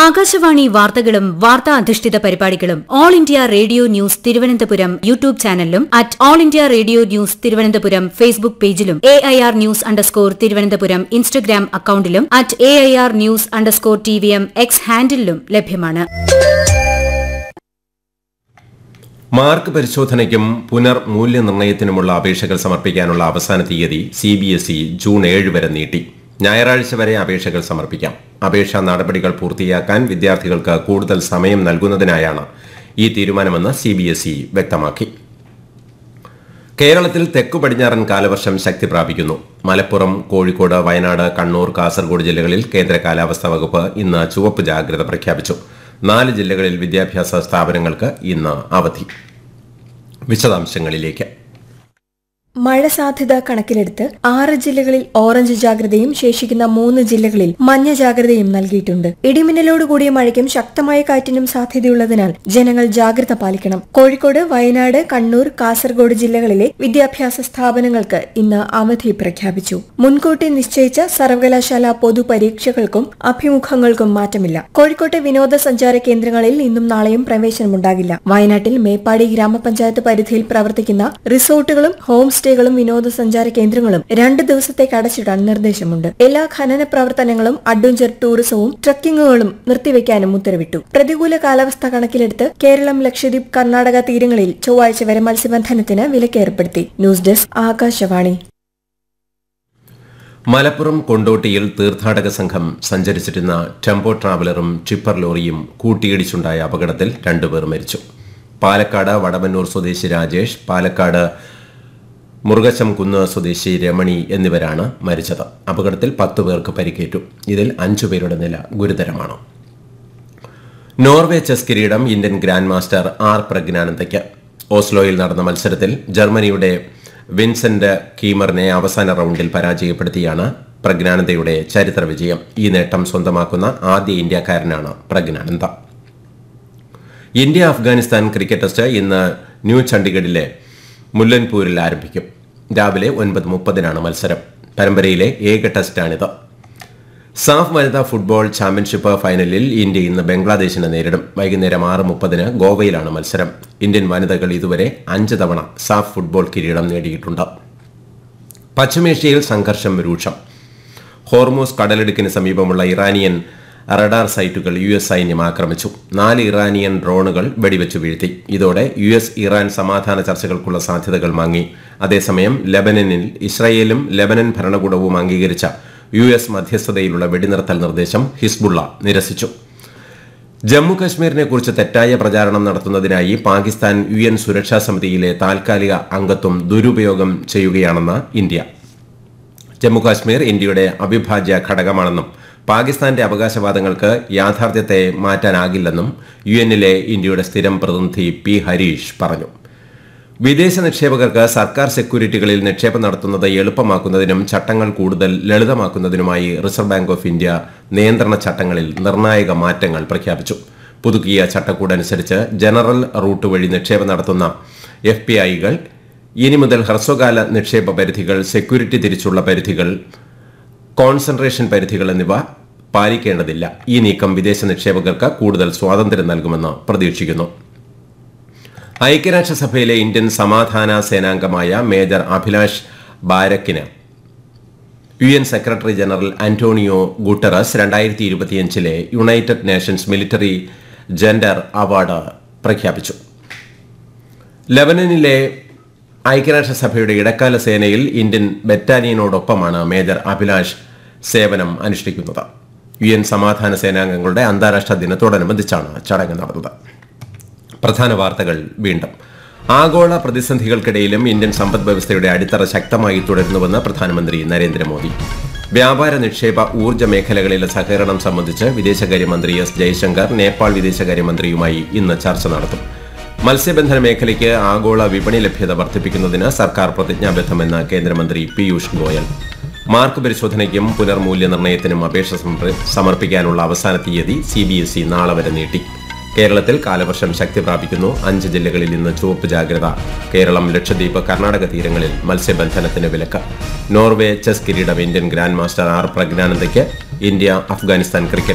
ആകാശവാണി വാർത്തകളും വാർത്താ അധിഷ്ഠിത പരിപാടികളും all India radio news Thiruvananthapuram YouTube ചാനലിലും at all India radio news Thiruvananthapuram Facebook പേജിലും A I R news underscore Thiruvananthapuram Instagram അക്കൌണ്ടിലും at A I R news underscore T V M X ഹാൻഡിലും ലഭ്യമാണ് മാർക്ക് പരിശോധനയ്ക്കും പുനർമൂല്യനിർണ്ണയത്തിനുമുള്ള അപേക്ഷകൾ സമർപ്പിക്കാനുള്ള അവസാന തീയതി C B S E June ഏഴ് വരെ നീട്ടി ഞായറാഴ്ച വരെ അപേക്ഷകൾ സമർപ്പിക്കാം അപേക്ഷാ നടപടികൾ പൂർത്തിയാക്കാൻ വിദ്യാർത്ഥികൾക്ക് കൂടുതൽ സമയം നൽകുന്നതിനായാണ് ഈ തീരുമാനമെന്ന് സി ബി എസ് ഇ വ്യക്തമാക്കി കേരളത്തിൽ തെക്കു പടിഞ്ഞാറൻ കാലവർഷം ശക്തി പ്രാപിക്കുന്നു മലപ്പുറം കോഴിക്കോട് വയനാട് കണ്ണൂർ കാസർഗോഡ് ജില്ലകളിൽ കേന്ദ്ര കാലാവസ്ഥാ വകുപ്പ് ഇന്ന് ചുവപ്പ് ജാഗ്രത പ്രഖ്യാപിച്ചു നാല് ജില്ലകളിൽ വിദ്യാഭ്യാസ സ്ഥാപനങ്ങൾക്ക് ഇന്ന് അവധി വിശദാംശങ്ങളിലേക്ക് മഴ സാധ്യത കണക്കിലെടുത്ത് ആറ് ജില്ലകളിൽ ഓറഞ്ച് ജാഗ്രതയും ശേഷിക്കുന്ന മൂന്ന് ജില്ലകളിൽ മഞ്ഞ ജാഗ്രതയും നൽകിയിട്ടുണ്ട് ഇടിമിന്നലോടുകൂടിയ മഴയ്ക്കും ശക്തമായ കാറ്റിനും സാധ്യതയുള്ളതിനാൽ ജനങ്ങൾ ജാഗ്രത പാലിക്കണം കോഴിക്കോട് വയനാട് കണ്ണൂർ കാസർഗോഡ് ജില്ലകളിലെ വിദ്യാഭ്യാസ സ്ഥാപനങ്ങൾക്ക് ഇന്ന് അവധി പ്രഖ്യാപിച്ചു മുൻകൂട്ടി നിശ്ചയിച്ച സർവകലാശാല പൊതുപരീക്ഷകൾക്കും അഭിമുഖങ്ങൾക്കും മാറ്റമില്ല കോഴിക്കോട്ടെ വിനോദസഞ്ചാര കേന്ദ്രങ്ങളിൽ ഇന്നും നാളെയും പ്രവേശനമുണ്ടാകില്ല വയനാട്ടിൽ മേപ്പാടി ഗ്രാമപഞ്ചായത്ത് പരിധിയിൽ പ്രവർത്തിക്കുന്ന റിസോർട്ടുകളും ഹോം സ്റ്റേകളും വിനോദസഞ്ചാര കേന്ദ്രങ്ങളും രണ്ട് ദിവസത്തേക്ക് അടച്ചിടാൻ നിർദ്ദേശമുണ്ട് എല്ലാ ഖനന പ്രവർത്തനങ്ങളും അഡ്വഞ്ചർ ടൂറിസവും ട്രക്കിങ്ങുകളും നിർത്തിവെക്കാനും ഉത്തരവിട്ടു പ്രതികൂല കാലാവസ്ഥ കണക്കിലെടുത്ത് കേരളം ലക്ഷദ്വീപ് കർണാടക തീരങ്ങളിൽ ചൊവ്വാഴ്ച വരെ മത്സ്യബന്ധനത്തിന് വിലക്കേർപ്പെടുത്തി ന്യൂസ് ഡെസ്ക് ആകാശവാണി മലപ്പുറം കൊണ്ടോട്ടിയിൽ തീർത്ഥാടക സംഘം സഞ്ചരിച്ചിരുന്ന ടെമ്പോ ട്രാവലറും ടിപ്പർ ലോറിയും കൂട്ടിയിടിച്ചുണ്ടായ അപകടത്തിൽ രണ്ടുപേർ മരിച്ചു പാലക്കാട് വടവന്നൂർ സ്വദേശി രാജേഷ് പാലക്കാട് മുറുകശം കുന്ന് സ്വദേശി രമണി എന്നിവരാണ് മരിച്ചത് അപകടത്തിൽ പത്തു പേർക്ക് പരിക്കേറ്റു ഇതിൽ അഞ്ചു പേരുടെ നില ഗുരുതരമാണ് നോർവേ ചെസ് കിരീടം ഇന്ത്യൻ ഗ്രാൻഡ് മാസ്റ്റർ ആർ പ്രജ്ഞാനന്ദയ്ക്ക് ഓസ്ലോയിൽ നടന്ന മത്സരത്തിൽ ജർമ്മനിയുടെ വിൻസെന്റ് കീമറിനെ അവസാന റൗണ്ടിൽ പരാജയപ്പെടുത്തിയാണ് പ്രജ്ഞാനന്ദയുടെ ചരിത്ര വിജയം ഈ നേട്ടം സ്വന്തമാക്കുന്ന ആദ്യ ഇന്ത്യക്കാരനാണ് Praggnanandhaa India Afghanistan cricket test ഇന്ന് ന്യൂ ചണ്ഡീഗഡിലെ മുല്ലൻപൂരിൽ ആരംഭിക്കും രാവിലെ ഒൻപത് മുപ്പതിനാണ് മത്സരം പരമ്പരയിലെ ഏക ടെസ്റ്റാണിത് സാഫ് വനിതാ ഫുട്ബോൾ ചാമ്പ്യൻഷിപ്പ് ഫൈനലിൽ ഇന്ത്യ ഇന്ന് ബംഗ്ലാദേശിനെ നേരിടും വൈകുന്നേരം ആറ് മുപ്പതിന് ഗോവയിലാണ് മത്സരം ഇന്ത്യൻ വനിതകൾ ഇതുവരെ അഞ്ച് തവണ സാഫ് ഫുട്ബോൾ കിരീടം നേടിയിട്ടുണ്ട് പശ്ചിമേഷ്യയിൽ സംഘർഷം രൂക്ഷം ഹോർമോസ് കടലിടുക്കിന് സമീപമുള്ള ഇറാനിയൻ റഡാർ സൈറ്റുകൾ യു എസ് സൈന്യം ആക്രമിച്ചു നാല് ഇറാനിയൻ ഡ്രോണുകൾ വെടിവെച്ചു വീഴ്ത്തി ഇതോടെ യു എസ് ഇറാൻ സമാധാന ചർച്ചകൾക്കുള്ള സാധ്യതകൾ മാങ്ങി അതേസമയം ലെബനനിൽ ഇസ്രായേലും ലെബനൻ ഭരണകൂടവും അംഗീകരിച്ച യു എസ് മധ്യസ്ഥതയിലുള്ള വെടിനിർത്തൽ നിർദ്ദേശം ഹിസ്ബുള്ള നിരസിച്ചു ജമ്മു കശ്മീരിനെ കുറിച്ച് തെറ്റായ പ്രചാരണം നടത്തുന്നതിനായി പാകിസ്ഥാൻ യു എൻ സുരക്ഷാ സമിതിയിലെ താൽക്കാലിക അംഗത്വം ദുരുപയോഗം ചെയ്യുകയാണെന്ന് ഇന്ത്യ ജമ്മുകാശ്മീർ ഇന്ത്യയുടെ അവിഭാജ്യ ഘടകമാണെന്നും പാകിസ്ഥാന്റെ അവകാശവാദങ്ങൾക്ക് യാഥാർത്ഥ്യത്തെ മാറ്റാനാകില്ലെന്നും യു എന്നിലെ ഇന്ത്യയുടെ സ്ഥിരം പ്രതിനിധി പി ഹരീഷ് പറഞ്ഞു വിദേശ നിക്ഷേപകർക്ക് സർക്കാർ സെക്യൂരിറ്റികളിൽ നിക്ഷേപം നടത്തുന്നത് എളുപ്പമാക്കുന്നതിനും ചട്ടങ്ങൾ കൂടുതൽ ലളിതമാക്കുന്നതിനുമായി റിസർവ് ബാങ്ക് ഓഫ് ഇന്ത്യ നിയന്ത്രണ ചട്ടങ്ങളിൽ നിർണായക മാറ്റങ്ങൾ പ്രഖ്യാപിച്ചു പുതുക്കിയ ചട്ടക്കൂടനുസരിച്ച് ജനറൽ റൂട്ട് വഴി നിക്ഷേപം നടത്തുന്ന എഫ് പി ഐകൾ ഇനി മുതൽ ഹ്രസ്വകാല നിക്ഷേപ പരിധികൾ സെക്യൂരിറ്റി തിരിച്ചുള്ള പരിധികൾ കോൺസെൻട്രേഷൻ പരിധികൾ എന്നിവ പാലിക്കേണ്ടതില്ല ഈ നീക്കം വിദേശ നിക്ഷേപകർക്ക് കൂടുതൽ സ്വാതന്ത്ര്യം നൽകുമെന്ന് പ്രതീക്ഷിക്കുന്നു ഐക്യരാഷ്ട്രസഭയിലെ ഇന്ത്യൻ സമാധാന സേനാംഗമായ മേജർ അഭിലാഷ് ബാരക്കിന് U N secretary general Antonio Guterres രണ്ടായിരത്തി ഇരുപത്തിയഞ്ചിലെ united nations military gender award പ്രഖ്യാപിച്ചു ലെബനനിലെ ഐക്യരാഷ്ട്രസഭയുടെ ഇടക്കാല സേനയിൽ ഇന്ത്യൻ ബറ്റാലിയനോടൊപ്പമാണ് മേജർ അഭിലാഷ് സേവനം അനുഷ്ഠിക്കുന്നത് യു എൻ സമാധാന സേനാംഗങ്ങളുടെ അന്താരാഷ്ട്ര ദിനത്തോടനുബന്ധിച്ചാണ് ചടങ്ങ് നടന്നത് പ്രധാന വാർത്തകൾ വീണ്ടും ആഗോള പ്രതിസന്ധികൾക്കിടയിലും ഇന്ത്യൻ സമ്പദ് വ്യവസ്ഥയുടെ അടിത്തറ ശക്തമായി തുടരുന്നുവെന്ന് പ്രധാനമന്ത്രി നരേന്ദ്രമോദി വ്യാപാര നിക്ഷേപ ഊർജ്ജ മേഖലകളിലെ സഹകരണം സംബന്ധിച്ച് വിദേശകാര്യമന്ത്രി എസ് ജയശങ്കർ നേപ്പാൾ വിദേശകാര്യമന്ത്രിയുമായി ഇന്ന് ചർച്ച നടത്തും മത്സ്യബന്ധന മേഖലയ്ക്ക് ആഗോള വിപണി ലഭ്യത വർദ്ധിപ്പിക്കുന്നതിന് സർക്കാർ പ്രതിജ്ഞാബദ്ധമെന്ന് കേന്ദ്രമന്ത്രി പീയൂഷ് ഗോയൽ മാർക്ക് പരിശോധനയ്ക്കും പുനർമൂല്യനിർണ്ണയത്തിനും അപേക്ഷ സമർപ്പി- സമർപ്പിക്കാനുള്ള അവസാന തീയതി സി ബി എസ് ഇ നാളെ വരെ നീട്ടി കേരളത്തിൽ കാലവർഷം ശക്തി പ്രാപിക്കുന്നു അഞ്ച് ജില്ലകളിൽ ഇന്ന് ചുവപ്പ് ജാഗ്രത കേരളം ലക്ഷദ്വീപ് കർണാടക തീരങ്ങളിൽ മത്സ്യബന്ധനത്തിന് വിലക്ക് നോർവേ ചെസ് കിരീടം ഇന്ത്യൻ ഗ്രാൻഡ് മാസ്റ്റർ ആർ പ്രജ്ഞാനന്ദയ്ക്ക് ഇന്ത്യ അഫ്ഗാനിസ്ഥാൻ ക്രിക്കറ്റ്